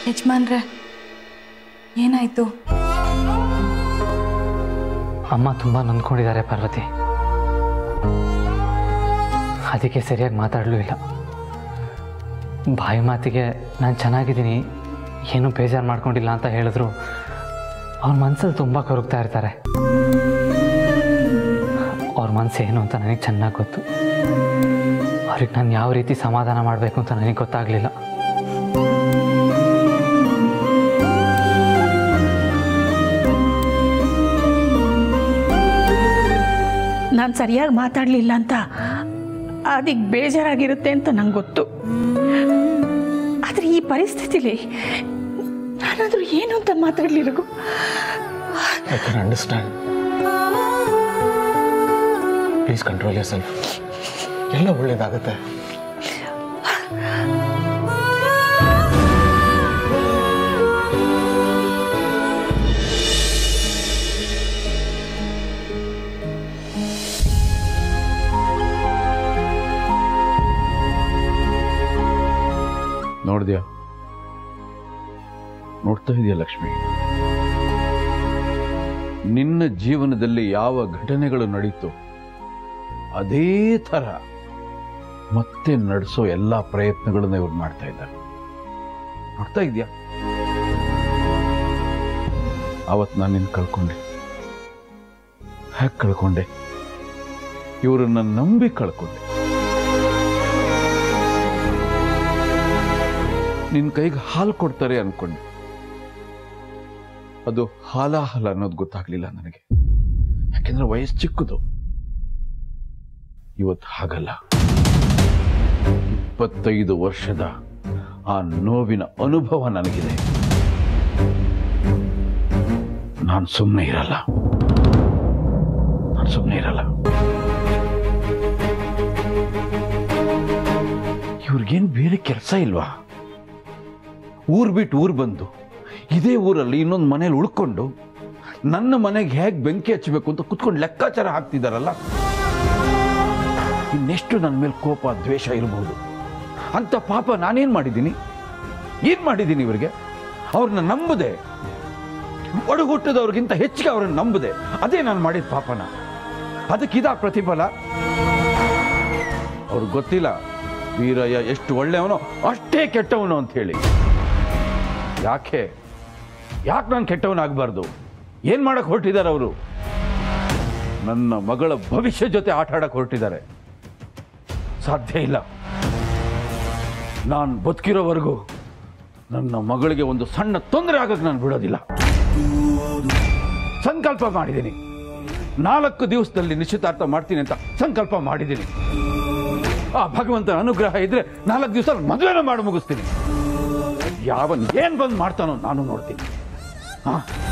ಯಜಮಾನ್ರೆ ಏನಾಯ್ತು ಅಮ್ಮ ತುಂಬ ನೊಂದ್ಕೊಂಡಿದ್ದಾರೆ ಪಾರ್ವತಿ ಅದಕ್ಕೆ ಸರಿಯಾಗಿ ಮಾತಾಡಲೂ ಇಲ್ಲ ಬಾಯಿ ಮಾತಿಗೆ ನಾನು ಚೆನ್ನಾಗಿದ್ದೀನಿ ಏನೂ ಬೇಜಾರು ಮಾಡ್ಕೊಂಡಿಲ್ಲ ಅಂತ ಹೇಳಿದ್ರು ಅವ್ರ ಮನಸ್ಸಲ್ಲಿ ತುಂಬ ಕೊರಗ್ತಾ ಇರ್ತಾರೆ ಅವ್ರ ಮನಸ್ಸು ಏನು ಅಂತ ನನಗೆ ಚೆನ್ನಾಗಿ ಗೊತ್ತು ಅವ್ರಿಗೆ ನಾನು ಯಾವ ರೀತಿ ಸಮಾಧಾನ ಮಾಡಬೇಕು ಅಂತ ನನಗೆ ಗೊತ್ತಾಗಲಿಲ್ಲ ನಾನು ಸರಿಯಾಗಿ ಮಾತಾಡಲಿಲ್ಲ ಅಂತ ಅದಕ್ಕೆ ಬೇಜಾರಾಗಿರುತ್ತೆ ಅಂತ ನಂಗೆ ಗೊತ್ತು ಆದರೆ ಈ ಪರಿಸ್ಥಿತಿಲಿ ನಾನಾದರೂ ಏನು ಅಂತ ಮಾತಾಡಲಿ Raghu I can understand please control yourself ಎಲ್ಲ ಒಳ್ಳೇದಾಗುತ್ತೆ ನೋಡಿದ್ಯಾ ನೋಡ್ತಾ ಇದೆಯಾ ಲಕ್ಷ್ಮಿ ನಿನ್ನ ಜೀವನದಲ್ಲಿ ಯಾವ ಘಟನೆಗಳು ನಡೀತು ಅದೇ ಥರ ಮತ್ತೆ ನಡೆಸೋ ಎಲ್ಲ ಪ್ರಯತ್ನಗಳನ್ನ ಇವ್ರು ಮಾಡ್ತಾ ಇದ್ದಾರೆ ನೋಡ್ತಾ ಇದೆಯಾ ಅವತ್ತು ನಾನು ನಿನ್ನ ಕಳ್ಕೊಂಡೆ ಹ್ಯಾಕ್ ಕಳ್ಕೊಂಡೆ ಇವರನ್ನ ನಂಬಿ ಕಳ್ಕೊಂಡೆ ನಿನ್ನ ಕೈಗೆ ಹಾಲು ಕೊಡ್ತಾರೆ ಅನ್ಕೊಂಡೆ ಅದು ಹಾಲಾಹಲ ಅನ್ನೋದು ಗೊತ್ತಾಗ್ಲಿಲ್ಲ ನನಗೆ ಯಾಕೆಂದ್ರೆ ವಯಸ್ಸು ಚಿಕ್ಕದು ಇವತ್ತು ಹಾಗಲ್ಲ ಇಪ್ಪತ್ತೈದು ವರ್ಷದ ಆ ನೋವಿನ ಅನುಭವ ನನಗಿದೆ ನಾನು ಸುಮ್ಮನೆ ಇರಲ್ಲ ನಾನು ಸುಮ್ಮನೆ ಇರಲ್ಲ ಇವ್ರಿಗೇನು ಬೇರೆ ಕೆಲಸ ಇಲ್ವಾ ಊರ್ ಬಿಟ್ಟು ಊರು ಬಂದು ಇದೇ ಊರಲ್ಲಿ ಇನ್ನೊಂದು ಮನೇಲಿ ಉಳ್ಕೊಂಡು ನನ್ನ ಮನೆಗೆ ಹೇಗೆ ಬೆಂಕಿ ಹಚ್ಚಬೇಕು ಅಂತ ಕುತ್ಕೊಂಡು ಲೆಕ್ಕಾಚಾರ ಹಾಕ್ತಿದ್ದಾರಲ್ಲ ಇನ್ನೆಷ್ಟು ನನ್ನ ಮೇಲೆ ಕೋಪ ದ್ವೇಷ ಇರಬಹುದು ಅಂತ ಪಾಪ ನಾನೇನ್ ಮಾಡಿದ್ದೀನಿ ಏನ್ ಮಾಡಿದ್ದೀನಿ ಇವರಿಗೆ ಅವ್ರನ್ನ ನಂಬದೆ ಒಡಹುಟ್ಟದವ್ರಿಗಿಂತ ಹೆಚ್ಚಿಗೆ ಅವ್ರನ್ನ ನಂಬದೆ ಅದೇ ನಾನು ಮಾಡಿದ ಪಾಪನ ಅದಕ್ಕಿದ ಪ್ರತಿಫಲ ಅವ್ರಿಗೆ ಗೊತ್ತಿಲ್ಲ ವೀರಯ್ಯ ಎಷ್ಟು ಒಳ್ಳೆಯವನೋ ಅಷ್ಟೇ ಕೆಟ್ಟವನು ಅಂತ ಹೇಳಿ ಯಾಕೆ ಯಾಕೆ ನಾನು ಕೆಟ್ಟವನಾಗಬಾರ್ದು ಏನ್ ಮಾಡಕ್ ಹೊರಟಿದ್ದಾರೆ ಅವರು ನನ್ನ ಮಗಳ ಭವಿಷ್ಯ ಜೊತೆ ಆಟ ಆಡಕ್ ಹೊರಟಿದ್ದಾರೆ ಸಾಧ್ಯ ಇಲ್ಲ ನಾನು ಬದುಕಿರೋವರೆಗೂ ನನ್ನ ಮಗಳಿಗೆ ಒಂದು ಸಣ್ಣ ತೊಂದರೆ ಆಗಕ್ಕೆ ನಾನು ಬಿಡೋದಿಲ್ಲ ಸಂಕಲ್ಪ ಮಾಡಿದ್ದೀನಿ ನಾಲ್ಕು ದಿವಸದಲ್ಲಿ ನಿಶ್ಚಿತಾರ್ಥ ಮಾಡ್ತೀನಿ ಅಂತ ಸಂಕಲ್ಪ ಮಾಡಿದ್ದೀನಿ ಆ ಭಗವಂತನ ಅನುಗ್ರಹ ಇದ್ರೆ ನಾಲ್ಕು ದಿವಸ ಮದುವೆನ ಮಾಡಿ ಮುಗಿಸ್ತೀನಿ ಯಾವನ್ ಏನ್ ಬಂದ್ ಮಾಡ್ತಾನೋ ನಾನು ನೋಡ್ತೀನಿ ಹಾ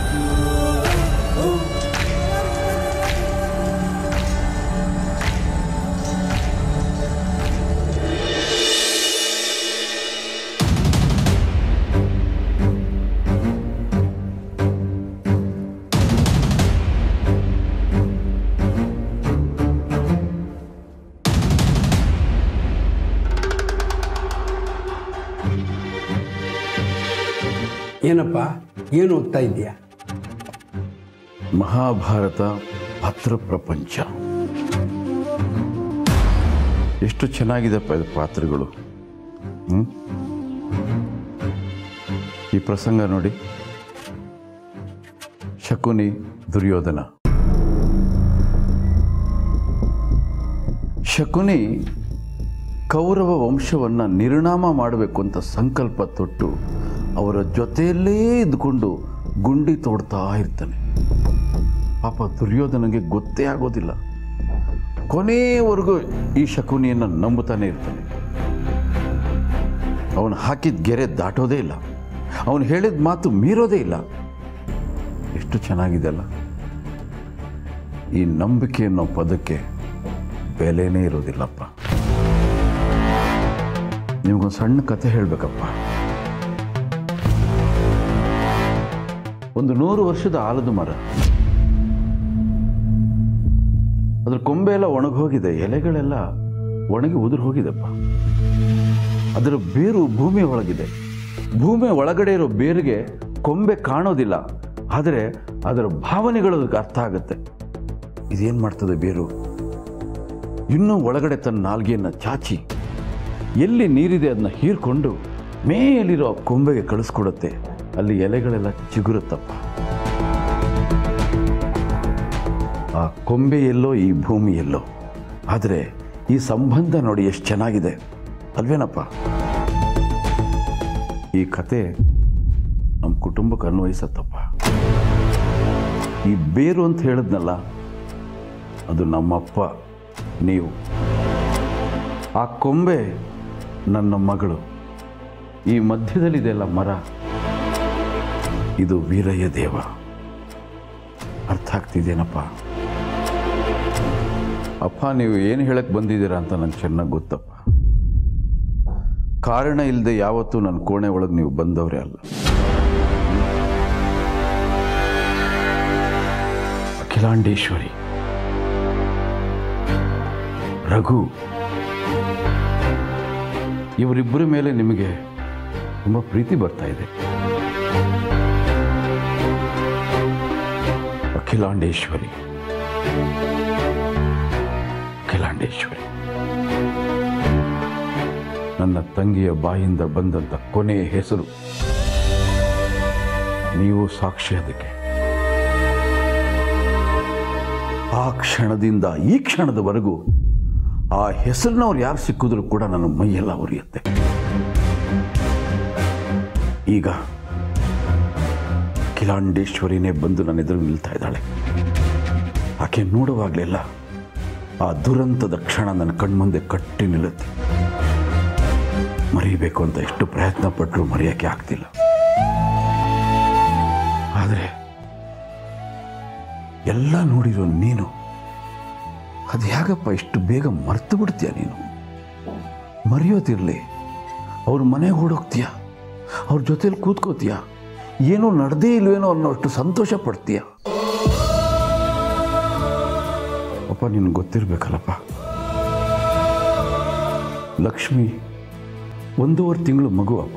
ಏನಪ್ಪ ಏನು ಓದ್ತಾ ಇದೆಯಾ ಮಹಾಭಾರತ ಪಾತ್ರ ಪ್ರಪಂಚ ಎಷ್ಟು ಚೆನ್ನಾಗಿದೆಪ್ಪ ಇದು ಪಾತ್ರಗಳು ಹ್ಮ್ ಈ ಪ್ರಸಂಗ ನೋಡಿ ಶಕುನಿ ದುರ್ಯೋಧನ ಶಕುನಿ ಕೌರವ ವಂಶವನ್ನ ನಿರ್ನಾಮ ಮಾಡಬೇಕು ಅಂತ ಸಂಕಲ್ಪ ತೊಟ್ಟು ಅವರ ಜೊತೆಯಲ್ಲೇ ಇದ್ಕೊಂಡು ಗುಂಡಿ ತೋಡ್ತಾ ಇರ್ತಾನೆ ಪಾಪ ದುರ್ಯೋಧನಗೆ ಗೊತ್ತೇ ಆಗೋದಿಲ್ಲ ಕೊನೆಯವರೆಗೂ ಈ ಶಕುನಿಯನ್ನು ನಂಬುತ್ತಾನೆ ಇರ್ತಾನೆ ಅವನು ಹಾಕಿದ ಗೆರೆ ದಾಟೋದೇ ಇಲ್ಲ ಅವನು ಹೇಳಿದ ಮಾತು ಮೀರೋದೇ ಇಲ್ಲ ಎಷ್ಟು ಚೆನ್ನಾಗಿದೆ ಅಲ್ಲ ಈ ನಂಬಿಕೆ ಅನ್ನೋ ಪದಕ್ಕೆ ಬೆಲೆನೇ ಇರೋದಿಲ್ಲಪ್ಪ ನಿಮಗೊಂದು ಸಣ್ಣ ಕಥೆ ಹೇಳಬೇಕಪ್ಪ ಒಂದು ನೂರು ವರ್ಷದ ಆಲದ ಮರ ಅದ್ರ ಕೊಂಬೆ ಎಲ್ಲ ಒಣಗೋಗಿದೆ ಎಲೆಗಳೆಲ್ಲ ಒಣಗಿ ಉದುರು ಹೋಗಿದೆಪ್ಪ ಅದರ ಬೇರು ಭೂಮಿ ಒಳಗಿದೆ ಭೂಮಿ ಒಳಗಡೆ ಇರೋ ಬೇರಿಗೆ ಕೊಂಬೆ ಕಾಣೋದಿಲ್ಲ ಆದರೆ ಅದರ ಭಾವನೆಗಳು ಅದಕ್ಕೆ ಅರ್ಥ ಆಗುತ್ತೆ ಇದೇನು ಮಾಡ್ತದೆ ಬೇರು ಇನ್ನೂ ಒಳಗಡೆ ತನ್ನ ನಾಲ್ಗೆಯನ್ನು ಚಾಚಿ ಎಲ್ಲಿ ನೀರಿದೆ ಅದನ್ನ ಹೀರ್ಕೊಂಡು ಮೇಲಿರೋ ಆ ಕೊಂಬೆಗೆ ಕಳಿಸ್ಕೊಡುತ್ತೆ ಅಲ್ಲಿ ಎಲೆಗಳೆಲ್ಲ ಚಿಗುರುತ್ತಪ್ಪ ಆ ಕೊಂಬೆ ಎಲ್ಲೋ ಈ ಭೂಮಿ ಎಲ್ಲೋ ಆದರೆ ಈ ಸಂಬಂಧ ನೋಡಿ ಎಷ್ಟು ಚೆನ್ನಾಗಿದೆ ಅಲ್ವೇನಪ್ಪ ಈ ಕತೆ ನಮ್ಮ ಕುಟುಂಬಕ್ಕೆ ಅನ್ವಯಿಸತ್ತಪ್ಪ ಈ ಬೇರು ಅಂತ ಹೇಳಿದ್ನಲ್ಲ ಅದು ನಮ್ಮಪ್ಪ ನೀವು ಆ ಕೊಂಬೆ ನನ್ನ ಮಗಳು ಈ ಮಧ್ಯದಲ್ಲಿದೆಯಲ್ಲ ಮರ ಇದು ವೀರಯ್ಯ ದೇವ ಅರ್ಥ ಆಗ್ತಿದೇನಪ್ಪ ಅಪ್ಪ ನೀವು ಏನು ಹೇಳಕ್ಕೆ ಬಂದಿದ್ದೀರಾ ಅಂತ ನಂಗೆ ಚೆನ್ನಾಗಿ ಗೊತ್ತಪ್ಪ ಕಾರಣ ಇಲ್ಲದೆ ಯಾವತ್ತೂ ನನ್ನ ಕೋಣೆ ಒಳಗೆ ನೀವು ಬಂದವರೇ ಅಲ್ಲ ಅಖಿಲಾಂಡೇಶ್ವರಿ ರಘು ಇವರಿಬ್ಬರ ಮೇಲೆ ನಿಮಗೆ ತುಂಬ ಪ್ರೀತಿ ಬರ್ತಾ ಇದೆ ಅಖಿಲಾಂಡೇಶ್ವರಿ ಅಖಿಲಾಂಡೇಶ್ವರಿ ನನ್ನ ತಂಗಿಯ ಬಾಯಿಂದ ಬಂದಂಥ ಕೊನೆಯ ಹೆಸರು ನೀವು ಸಾಕ್ಷಿ ಅದಕ್ಕೆ ಆ ಕ್ಷಣದಿಂದ ಈ ಕ್ಷಣದವರೆಗೂ ಆ ಹೆಸರಿನವ್ರು ಯಾರು ಸಿಕ್ಕಿದ್ರು ಕೂಡ ನನ್ನ ಮೈಯೆಲ್ಲ ಉರಿಯುತ್ತೆ ಈಗ ಅಖಿಲಾಂಡೇಶ್ವರಿನೇ ಬಂದು ನನ್ನ ಎದುರು ನಿಲ್ತಾ ಇದ್ದಾಳೆ ಆಕೆ ನೋಡುವಾಗಲೆಲ್ಲ ಆ ದುರಂತದ ಕ್ಷಣ ನನ್ನ ಕಣ್ಮುಂದೆ ಕಟ್ಟಿ ನಿಲ್ಲುತ್ತೆ ಮರೀಬೇಕು ಅಂತ ಎಷ್ಟು ಪ್ರಯತ್ನ ಪಟ್ಟರು ಮರೆಯೋಕ್ಕೆ ಆಗ್ತಿಲ್ಲ ಆದರೆ ಎಲ್ಲ ನೋಡಿರೋ ನೀನು ಅದು ಹೇಗಪ್ಪ ಇಷ್ಟು ಬೇಗ ಮರ್ತು ಬಿಡ್ತೀಯ ನೀನು ಮರೆಯೋದಿರಲಿ ಅವ್ರ ಮನೆಗೆ ಓಡೋಗ್ತೀಯ ಅವ್ರ ಜೊತೆಲಿ ಕೂತ್ಕೋತೀಯ ಏನೋ ನಡೆದೇ ಇಲ್ವೇನೋ ಅನ್ನೋಷ್ಟು ಸಂತೋಷ ಪಡ್ತೀಯ ಅಪ್ಪ ನಿನಗೆ ಗೊತ್ತಿರಬೇಕಲ್ಲಪ್ಪ ಲಕ್ಷ್ಮಿ ಒಂದೂವರೆ ತಿಂಗಳು ಮಗು ಅಪ್ಪ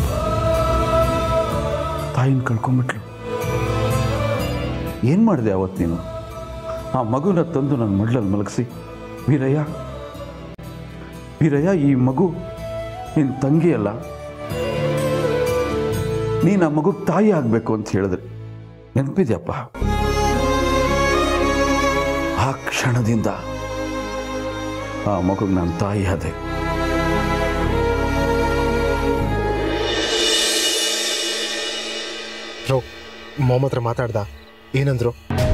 ತಾಯಿನ ಕಳ್ಕೊಂಬಿಟ್ಲು ಏನು ಮಾಡಿದೆ ಅವತ್ತು ನೀನು ಆ ಮಗುನ ತಂದು ನನ್ನ ಮಡ್ಲಲ್ಲಿ ಮಲಗಿಸಿ ವೀರಯ್ಯ ವೀರಯ್ಯ ಈ ಮಗು ನಿನ್ನ ತಂಗಿ ಅಲ್ಲ ನೀನು ಆ ಮಗುಗೆ ತಾಯಿ ಆಗಬೇಕು ಅಂತ ಹೇಳಿದ್ರೆ ನೆನಪಿದ್ಯಪ್ಪ ಆ ಕ್ಷಣದಿಂದ ಆ ಮಗುಗೆ ನಾನು ತಾಯಿ ಆದೆ ಬ್ರೋ ಮೊಹಮ್ಮ ಹತ್ರ ಮಾತಾಡ್ದ ಏನಂದ್ರು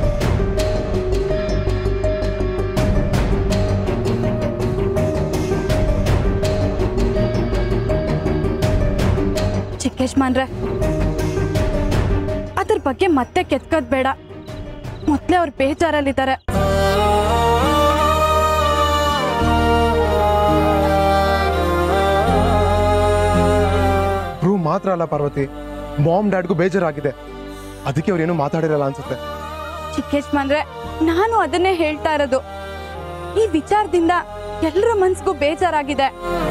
ಚಿಕ್ಕೇಶ್ಮಾನ್ರೆ ಅದ್ರ ಬಗ್ಗೆ ಮತ್ತೆ ಕೆತ್ಕೋದ್ ಬೇಡ ಮೊದ್ಲೇ ಅವ್ರು ಬೇಜಾರಲ್ಲಿದ್ದಾರೆ ಬ್ರೂ ಮಾತ್ರ ಅಲ್ಲ ಪಾರ್ವತಿ ಮಾಮ್ ಡ್ಯಾಡ್ಗೂ ಬೇಜಾರಾಗಿದೆ ಅದಕ್ಕೆ ಅವ್ರೇನು ಮಾತಾಡಿರಲ್ಲ ಅನ್ಸುತ್ತೆ ಚಿಕ್ಕೇಶ್ಮಾನ್ರೆ ನಾನು ಅದನ್ನೇ ಹೇಳ್ತಾ ಇರೋದು ಈ ವಿಚಾರದಿಂದ ಎಲ್ರ ಮನ್ಸ್ಗೂ ಬೇಜಾರಾಗಿದೆ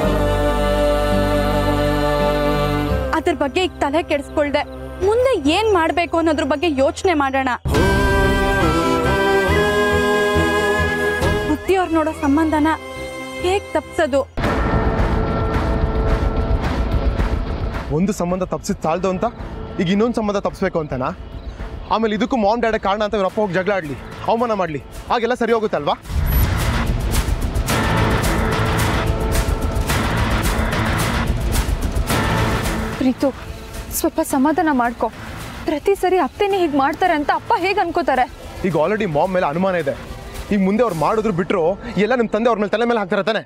ಅದ್ರ ಬಗ್ಗೆ ಈಗ ತಲೆ ಕೆಡಿಸ್ಕೊಳ್ದೆ ಮುಂದೆ ಏನ್ ಮಾಡ್ಬೇಕು ಅನ್ನೋದ್ರ ಬಗ್ಗೆ ಯೋಚನೆ ಮಾಡೋಣ ಬುದ್ಧಿಯವ್ರು ನೋಡೋ ಸಂಬಂಧನ ಹೇಗ್ ತಪ್ಸೋದು ಒಂದು ಸಂಬಂಧ ತಪ್ಸಿದ್ ಸಾಲ್ದು ಅಂತ ಈಗ ಇನ್ನೊಂದು ಸಂಬಂಧ ತಪ್ಸ್ಬೇಕು ಅಂತನಾ ಆಮೇಲೆ ಇದಕ್ಕೂ ಮಾಮ್ ಡ್ಯಾಡ್ ಕಾರಣ ಅಂತ ಇವ್ರ ಅಪ್ಪ ಹೋಗಿ ಜಗಳ ಆಡ್ಲಿ ಅವಮಾನ ಮಾಡ್ಲಿ ಹಾಗೆಲ್ಲ ಸರಿ ಹೋಗುತ್ತಲ್ವಾ ಪ್ರೀತು ಸ್ವಲ್ಪ ಸಮಾಧಾನ ಮಾಡ್ಕೊ ಪ್ರತಿ ಸರಿ ಅತ್ತೆನೇ ಹೀಗೆ ಮಾಡ್ತಾರೆ ಅಂತ ಅಪ್ಪ ಹೇಗೆ ಅನ್ಕೋತಾರೆ ಈಗ ಆಲ್ರೆಡಿ ಮಾಮ್ ಮೇಲೆ ಅನುಮಾನ ಇದೆ ಈಗ ಮುಂದೆ ಅವ್ರು ಮಾಡಿದ್ರು ಬಿಟ್ರು ಎಲ್ಲ ನಿಮ್ಮ ತಂದೆ ಅವ್ರ ಮೇಲೆ ತಲೆ ಮೇಲೆ ಹಾಕ್ತಾರೆ ತಾನೆ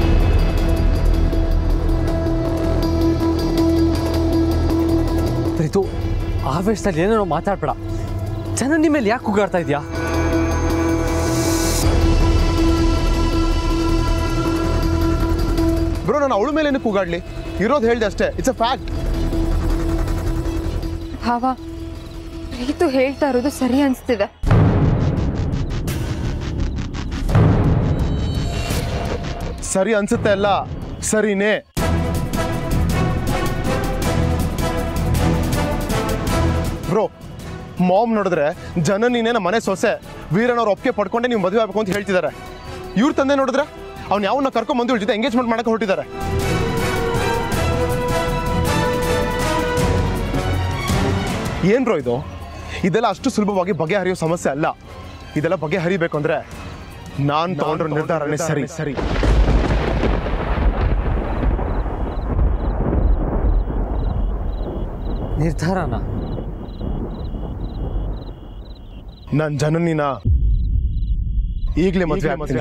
ಪ್ರೀತು ಆವೇಶದಲ್ಲಿ ಏನೇನೋ ಮಾತಾಡ್ಬೇಡ ಜನ ನಿಮ್ಮ ಮೇಲೆ ಯಾಕೆ ಕೂಗಾಡ್ತಾ ಇದೆಯಾ ಬ್ರೋ ನಾನು ಅವಳ ಮೇಲೆ ಏನಕ್ಕೆ ಕೂಗಾಡ್ಲಿ ಇರೋದು ಹೇಳ್ದೆ ಅಷ್ಟೇ ಇಟ್ಸ್ ಅ ಫ್ಯಾಕ್ಟ್ ಭಾವ ಪ್ರೀತು ಹೇಳ್ತಾ ಇರೋದು ಸರಿ ಅನಿಸ್ತಿದೆ ಸರಿ ಅನ್ಸುತ್ತೆ ಅಲ್ಲ ಸರಿನೇ ಬ್ರೋ ಮಾಮ್ ನೋಡಿದ್ರೆ ಜನ ನೀನೇನ ಮನೆ ಸೊಸೆ ವೀರನವ್ರ ಒಪ್ಪಿಗೆ ಪಡ್ಕೊಂಡೆ ನೀವು ಮದುವೆ ಆಗಬೇಕು ಅಂತ ಹೇಳ್ತಿದ್ದಾರೆ ಇವ್ರ ತಂದೆ ನೋಡಿದ್ರೆ ಅವ್ನು ಯಾವನ್ನ ಕರ್ಕೊಂಡ್ ಬಂದು ಇವ್ರ ಜೊತೆ ಎಂಗೇಜ್ಮೆಂಟ್ ಮಾಡಕ್ಕೆ ಹೊರಟಿದ್ದಾರೆ ಏನ್ ಬ್ರೋ ಇದು ಇದೆಲ್ಲ ಅಷ್ಟು ಸುಲಭವಾಗಿ ಬಗೆಹರಿಯೋ ಸಮಸ್ಯೆ ಅಲ್ಲ ಇದೆಲ್ಲ ಬಗೆಹರಿಬೇಕು ಅಂದ್ರೆ ನಾನ್ ತಗೊಂಡ್ರ ನಿರ್ಧಾರನೇ ಸರಿ ಸರಿ ನಿರ್ಧಾರನ ನಾನ್ ಜನನಿನ ಈಗಲೇ ಮದುವೆ ಆಗ್ತೀನಿ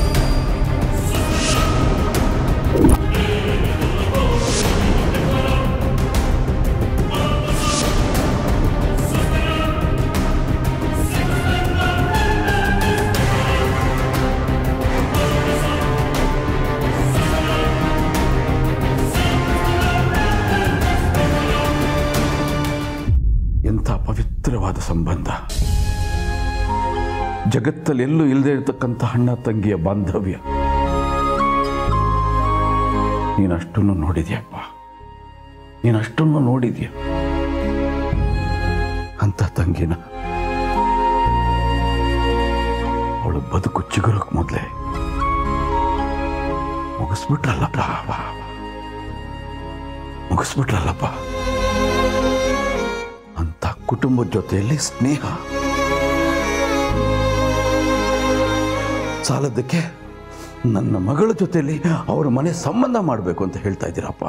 ಎಂಥ ಪವಿತ್ರವಾದ ಸಂಬಂಧ ಜಗತ್ತಲ್ಲಿ ಎಲ್ಲೂ ಇಲ್ಲದೆ ಇರತಕ್ಕಂಥ ಅಣ್ಣ ತಂಗಿಯ ಬಾಂಧವ್ಯ ನೀನಷ್ಟನ್ನು ನೋಡಿದ್ಯಪ್ಪ ನೀನಷ್ಟನ್ನು ನೋಡಿದ್ಯ ಅಂತ ತಂಗಿನ ಅವಳು ಬದುಕು ಚಿಗುರಕ್ ಮೊದಲೇ ಮುಗಿಸ್ಬಿಟ್ರಲ್ಲಪ್ಪ ಮುಗಿಸ್ಬಿಟ್ರಲ್ಲಪ್ಪ ಅಂತ ಕುಟುಂಬದ ಜೊತೆಯಲ್ಲಿ ಸ್ನೇಹ ಸಾಲದಕ್ಕೆ ನನ್ನ ಮಗಳ ಜೊತೆಯಲ್ಲಿ ಅವರ ಮನೆ ಸಂಬಂಧ ಮಾಡಬೇಕು ಅಂತ ಹೇಳ್ತಾ ಇದ್ದೀರಪ್ಪ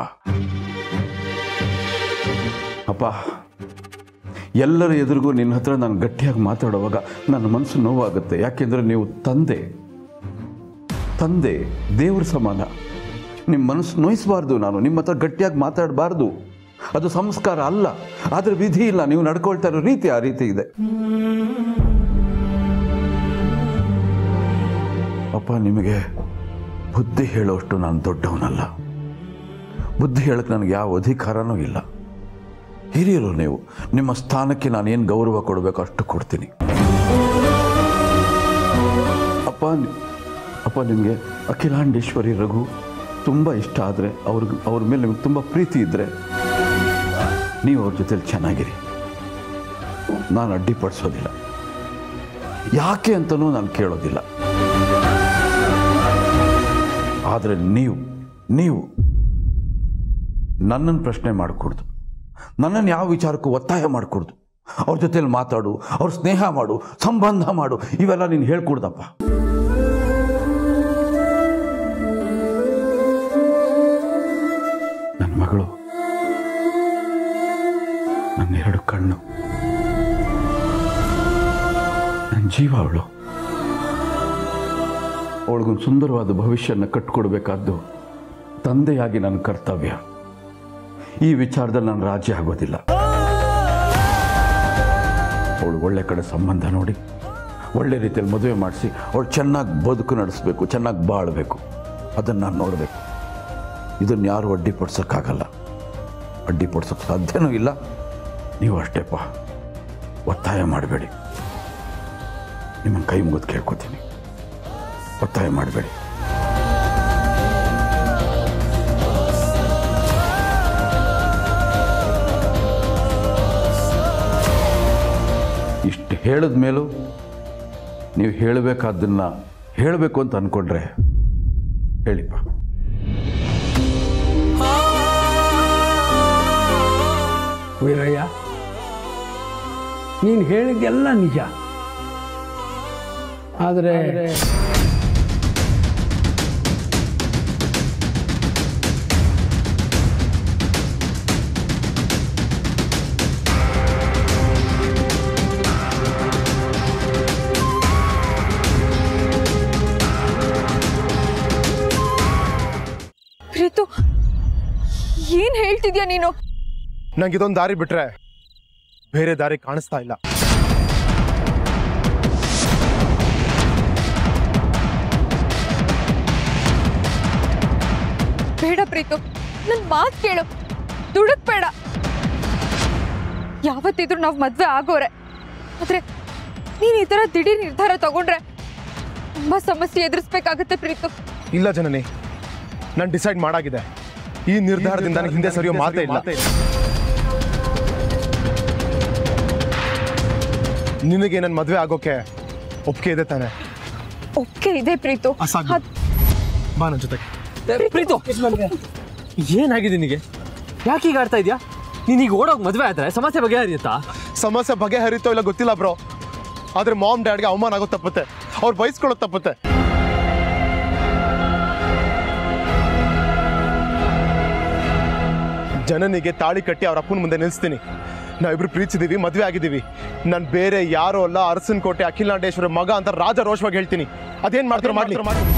ಅಪ್ಪ ಎಲ್ಲರ ಎದುರಿಗೂ ನಿನ್ನ ಹತ್ರ ನಾನು ಗಟ್ಟಿಯಾಗಿ ಮಾತಾಡುವಾಗ ನನ್ನ ಮನಸ್ಸು ನೋವಾಗುತ್ತೆ ಯಾಕೆಂದರೆ ನೀವು ತಂದೆ ತಂದೆ ದೇವ್ರ ಸಮಾನ ನಿಮ್ಮ ಮನಸ್ಸು ನೋಯಿಸಬಾರ್ದು ನಾನು ನಿಮ್ಮ ಹತ್ರ ಗಟ್ಟಿಯಾಗಿ ಮಾತಾಡಬಾರ್ದು ಅದು ಸಂಸ್ಕಾರ ಅಲ್ಲ ಆದರೆ ವಿಧಿ ಇಲ್ಲ ನೀವು ನಡ್ಕೊಳ್ತಾ ಇರೋ ರೀತಿ ಆ ರೀತಿ ಇದೆ ಅಪ್ಪ ನಿಮಗೆ ಬುದ್ಧಿ ಹೇಳೋಷ್ಟು ನಾನು ದೊಡ್ಡವನಲ್ಲ ಬುದ್ಧಿ ಹೇಳಕ್ಕೆ ನನಗೆ ಯಾವ ಅಧಿಕಾರನೂ ಇಲ್ಲ ಹಿರಿಯರು ನೀವು ನಿಮ್ಮ ಸ್ಥಾನಕ್ಕೆ ನಾನು ಏನು ಗೌರವ ಕೊಡಬೇಕು ಅಷ್ಟು ಕೊಡ್ತೀನಿ ಅಪ್ಪ ನಿ- ಅಪ್ಪ ನಿಮಗೆ ಅಖಿಲಾಂಡೇಶ್ವರಿ ರಘು ತುಂಬ ಇಷ್ಟ ಆದರೆ ಅವ್ರಿಗೆ ಅವ್ರ ಮೇಲೆ ನಿಮ್ಗೆ ತುಂಬ ಪ್ರೀತಿ ಇದ್ದರೆ ನೀವು ಅವ್ರ ಜೊತೆಲಿ ಚೆನ್ನಾಗಿರಿ ನಾನು ಅಡ್ಡಿಪಡಿಸೋದಿಲ್ಲ ಯಾಕೆ ಅಂತಲೂ ನಾನು ಕೇಳೋದಿಲ್ಲ ಆದರೆ ನೀವು ನೀವು ನನ್ನನ್ನು ಪ್ರಶ್ನೆ ಮಾಡಿಕೊಡ್ದು ನನ್ನನ್ನು ಯಾವ ವಿಚಾರಕ್ಕೂ ಒತ್ತಾಯ ಮಾಡಿಕೊಡ್ದು ಅವ್ರ ಜೊತೆಲಿ ಮಾತಾಡು ಅವ್ರ ಸ್ನೇಹ ಮಾಡು ಸಂಬಂಧ ಮಾಡು ಇವೆಲ್ಲ ನೀನು ಹೇಳ್ಕೊಡ್ದಪ್ಪ ನನ್ನ ಮಗಳು ನನ್ನ ಎರಡು ಕಣ್ಣು ನನ್ನ ಜೀವ ಅವಳು ಅವಳಿಗೊಂದು ಸುಂದರವಾದ ಭವಿಷ್ಯನ ಕಟ್ಕೊಡ್ಬೇಕಾದ್ದು ತಂದೆಯಾಗಿ ನನ್ನ ಕರ್ತವ್ಯ ಈ ವಿಚಾರದಲ್ಲಿ ನಾನು ರಾಜಿ ಆಗೋದಿಲ್ಲ ಅವಳು ಒಳ್ಳೆ ಕಡೆ ಸಂಬಂಧ ನೋಡಿ ಒಳ್ಳೆ ರೀತಿಯಲ್ಲಿ ಮದುವೆ ಮಾಡಿಸಿ ಅವಳು ಚೆನ್ನಾಗಿ ಬದುಕು ನಡೆಸಬೇಕು ಚೆನ್ನಾಗಿ ಬಾಳಬೇಕು ಅದನ್ನು ನಾನು ನೋಡಬೇಕು ಇದನ್ನು ಯಾರು ಅಡ್ಡಿಪಡಿಸೋಕ್ಕಾಗಲ್ಲ ಅಡ್ಡಿಪಡಿಸೋಕ್ಕೆ ಸಾಧ್ಯನೂ ಇಲ್ಲ ನೀವು ಅಷ್ಟೇಪ್ಪ ಒತ್ತಾಯ ಮಾಡಬೇಡಿ ನಿಮ್ಮನ್ನು ಕೈ ಮುಗಿದು ಕೇಳ್ಕೊತೀನಿ ಒತ್ತಾಯ ಮಾಡಬೇಡಿ ಇಷ್ಟು ಹೇಳಿದ ಮೇಲೂ ನೀವು ಹೇಳಬೇಕಾದ್ದನ್ನು ಹೇಳಬೇಕು ಅಂತ ಅಂದ್ಕೊಂಡ್ರೆ ಹೇಳಿಪ್ಪ ವೀರಯ್ಯ ನೀನು ಹೇಳಿದ್ದೆಲ್ಲ ನಿಜ ಆದರೆ ಪ್ರೀತು ಏನ್ ಹೇಳ್ತಿದ್ಯಾ ನೀನು ನಂಗೆ ಇದೊಂದು ದಾರಿ ಬಿಟ್ರೆ ಬೇರೆ ದಾರಿ ಕಾಣಿಸ್ತಾ ಇಲ್ಲ ಬೇಡ ಪ್ರೀತು ನನ್ ಮಾತ್ ಕೇಳು ದುಡುಕ್ ಬೇಡ ಯಾವತ್ತಿದ್ರು ನಾವ್ ಮದ್ವೆ ಆಗೋರೆ ಆದ್ರೆ ನೀನ್ ಈ ತರ ದಿಢೀರ್ ನಿರ್ಧಾರ ತಗೊಂಡ್ರೆ ತುಂಬಾ ಸಮಸ್ಯೆ ಎದುರಿಸ್ಬೇಕಾಗತ್ತೆ ಪ್ರೀತು ಇಲ್ಲ ಜನನಿ ನಾನು ಡಿಸೈಡ್ ಮಾಡಾಗಿದೆ ಈ ನಿರ್ಧಾರದಿಂದ ನಾನು ಹಿಂದೆ ಸರಿಯೋ ಮಾತೇ ಇಲ್ಲ ನಿನಗೆ ನನ್ನ ಮದುವೆ ಆಗೋಕೆ ಒಪ್ಪಿಗೆ ಇದೆ ತಾನೆ ಓಕೆ ಇದೆ ಪ್ರೀತು ಅಸಾಧ್ಯ. ಅದ್- ಬಾ ನನ್ನ ಜೊತೆಗೆ ಪ್ರೀತು ಏನಾಗಿದೆ ನಿನಗೆ ಯಾಕೆ ಈಗ ಆಡ್ತಾ ಇದೆಯಾ ನೀನೀಗ ಓಡೋಗಿ ಮದುವೆ ಆದ್ರೆ ಸಮಸ್ಯೆ ಬಗೆಹರಿಯುತ್ತಾ ಸಮಸ್ಯೆ ಬಗೆಹರಿತೋ ಇಲ್ಲ ಗೊತ್ತಿಲ್ಲ ಬ್ರೋ ಆದ್ರೆ ಮಾಮ್ ಡ್ಯಾಡ್ಗೆ ಅವಮಾನ ಆಗೋದು ತಪ್ಪುತ್ತೆ ಅವ್ರು ಬಯಸ್ಕೊಳ್ಳೋದು ತಪ್ಪುತ್ತೆ ಜನನಿಗೆ ತಾಳಿ ಕಟ್ಟಿ ಅವ್ರ ಅಪ್ಪನ ಮುಂದೆ ನಿಲ್ಲಿಸ್ತೀನಿ ನಾವಿಬ್ರು ಪ್ರೀತಿಸಿದೀವಿ ಮದುವೆ ಆಗಿದ್ದೀವಿ ನಾನು ಬೇರೆ ಯಾರೋ ಅಲ್ಲ ಅರಸನ್ ಕೋಟೆ ಅಖಿಲಾಂಡೇಶ್ವರ ಮಗ ಅಂತ ರಾಜ ರೋಷವಾಗಿ ಹೇಳ್ತೀನಿ ಅದೇನ್ ಮಾಡ್ತಾರೆ ಮಾಡ್ಲಿ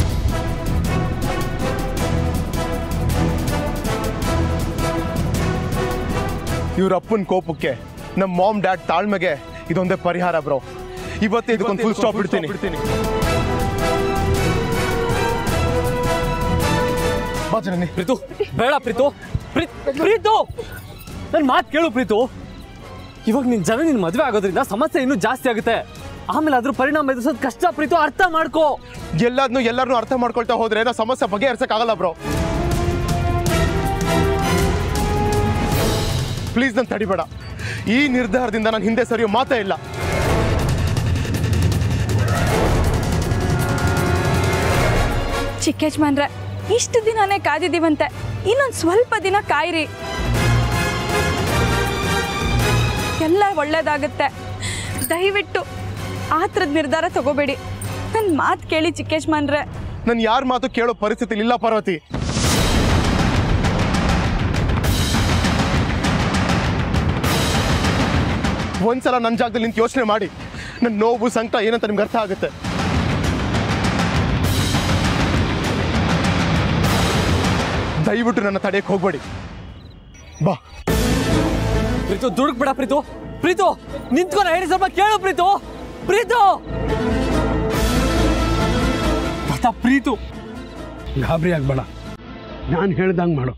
ಇವ್ರ ಅಪ್ಪನ ಕೋಪಕ್ಕೆ ನಮ್ಮ ಮಾಮ್ ಡ್ಯಾಡ್ ತಾಳ್ಮೆಗೆ ಇದೊಂದೇ ಪರಿಹಾರ ಬ್ರೋ ಇವತ್ತೇ ಇದಕ್ಕೊಂದು ಫುಲ್ ಸ್ಟಾಪ್ ಬಿಡ್ತೀನಿ ಬಾ ಜನನಿ ಪ್ರೀತು ಬೇಡ ಪ್ರೀತು ಪ್ರೀತ್- ಪ್ರೀತು ನನ್ನ ಮಾತು ಕೇಳು ಪ್ರೀತು ಇವಾಗ ನಿನ್ ಜನ ನಿನ್ ಮದುವೆ ಆಗೋದ್ರಿಂದ ಸಮಸ್ಯೆ ಇನ್ನೂ ಜಾಸ್ತಿ ಆಗುತ್ತೆ ಆಮೇಲೆ ಅದ್ರ ಪರಿಣಾಮ ಎದುರಿಸೋದು ಕಷ್ಟ ಪ್ರೀತು ಅರ್ಥ ಮಾಡ್ಕೋ ಎಲ್ಲಾದ್ನು ಎಲ್ಲರನ್ನೂ ಅರ್ಥ ಮಾಡ್ಕೊಳ್ತಾ ಹೋದ್ರೆ ನಾ ಸಮಸ್ಯೆ ಬಗೆಹರಿಸಕ್ ಆಗಲ್ಲ ಬ್ರೋ ಪ್ಲೀಸ್ ನನ್ ತಡಿಬೇಡ ಈ ನಿರ್ಧಾರದಿಂದ ನಾನು ಹಿಂದೆ ಸರಿಯೋ ಮಾತೇ ಇಲ್ಲ ಚಿಕ್ಕ ಯಜಮಾನ್ರೆ ಇಷ್ಟು ದಿನನೇ ಕಾದಿದ್ದೀವಂತೆ ಇನ್ನೊಂದು ಸ್ವಲ್ಪ ದಿನ ಕಾಯಿರಿ ಎಲ್ಲ ಒಳ್ಳೇದಾಗುತ್ತೆ ದಯವಿಟ್ಟು ಆ ಥರದ ನಿರ್ಧಾರ ತಗೋಬೇಡಿ ನನ್ನ ಮಾತು ಕೇಳಿ ಚಿಕ್ಕ ಯಜಮಾನ್ರೆ ನಾನು ಯಾರ ಮಾತು ಕೇಳೋ ಪರಿಸ್ಥಿತಿ ಇಲ್ಲ ಪಾರ್ವತಿ ಒಂದ್ಸಲ ನನ್ನ ಜಾಗದಲ್ಲಿ ನಿಂತು ಯೋಚನೆ ಮಾಡಿ ನನ್ನ ನೋವು ಸಂಕಟ ಏನಂತ ನಿಮ್ಗೆ ಅರ್ಥ ಆಗುತ್ತೆ ದಯವಿಟ್ಟು ನನ್ನ ತಡೆಯಕ್ಕೆ ಹೋಗ್ಬೇಡಿ ಬಾ ಪ್ರೀತು ದುಡುಕ್ ಬಿಡ ಪ್ರೀತು ಪ್ರೀತು ನಿಂತ್ಕೊಂಡು ಹೇಳಿ ಸ್ವಲ್ಪ ಕೇಳು ಪ್ರೀತು ಪ್ರೀತು ಮತ್ತ ಪ್ರೀತು ಗಾಬರಿ ಆಗ್ಬೇಡ ನಾನು ಹೇಳ್ದಂಗೆ ಮಾಡು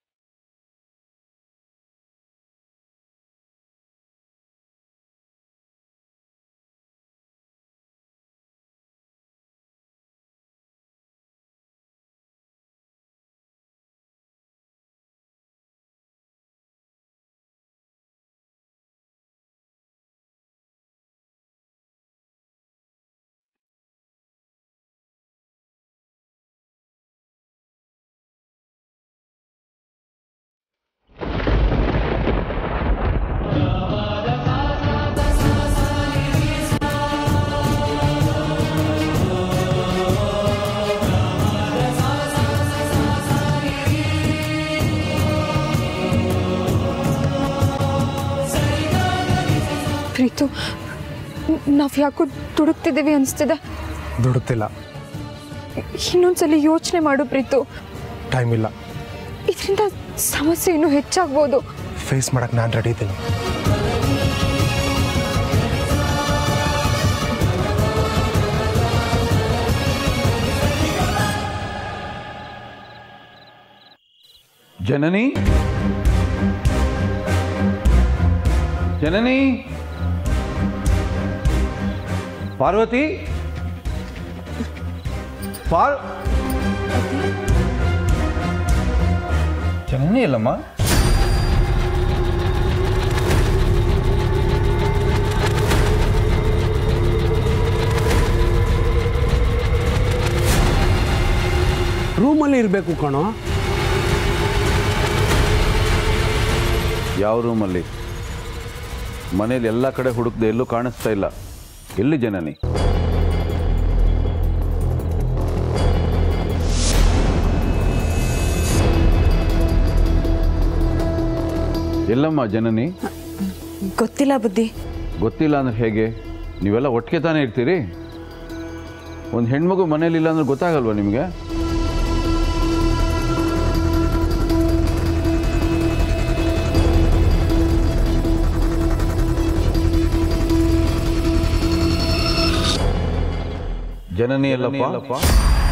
ಪ್ರೀತು ನಾವು ಯಾಕೋ ದುಡುಕ್ತಿದ್ದೀವಿ ಅನಿಸ್ತಿದೆ ದುಡುತ್ತಿಲ್ಲ ಇನ್ನೊಂದ್ಸಲಿ ಯೋಚನೆ ಮಾಡು ಪ್ರೀತು ಟೈಮ್ ಇಲ್ಲ ಇದರಿಂದ ಸಮಸ್ಯೆ ಇನ್ನೂ ಹೆಚ್ಚಾಗ್ಬೋದು ಫೇಸ್ ಮಾಡಕ್ಕೆ ನಾನು ರೆಡಿ ಇದ್ದೀನಿ ಜನನಿ ಜನನಿ ಪಾರ್ವತಿ ಪಾರ್ ಜನನಿ ಅಲ್ಲಮ್ಮ ರೂಮಲ್ಲಿ ಇರಬೇಕು ಕಣೋ ಯಾವ ರೂಮಲ್ಲಿ ಮನೇಲಿ ಎಲ್ಲ ಕಡೆ ಹುಡುಕ್ದೆ ಎಲ್ಲೂ ಕಾಣಿಸ್ತಾ ಇಲ್ಲ ಎಲ್ಲಿ ಜನನಿ ಎಲ್ಲಮ್ಮ ಜನನಿ ಗೊತ್ತಿಲ್ಲ ಬುದ್ಧಿ ಗೊತ್ತಿಲ್ಲ ಅಂದ್ರೆ ಹೇಗೆ ನೀವೆಲ್ಲ ಒಟ್ಟಿಗೆ ತಾನೇ ಇರ್ತೀರಿ ಒಂದು ಹೆಣ್ಮಗು ಮನೇಲಿಲ್ಲ ಅಂದ್ರೆ ಗೊತ್ತಾಗಲ್ವಾ ನಿಮಗೆ ಜನನಿ ಎಲ್ಲಪ್ಪ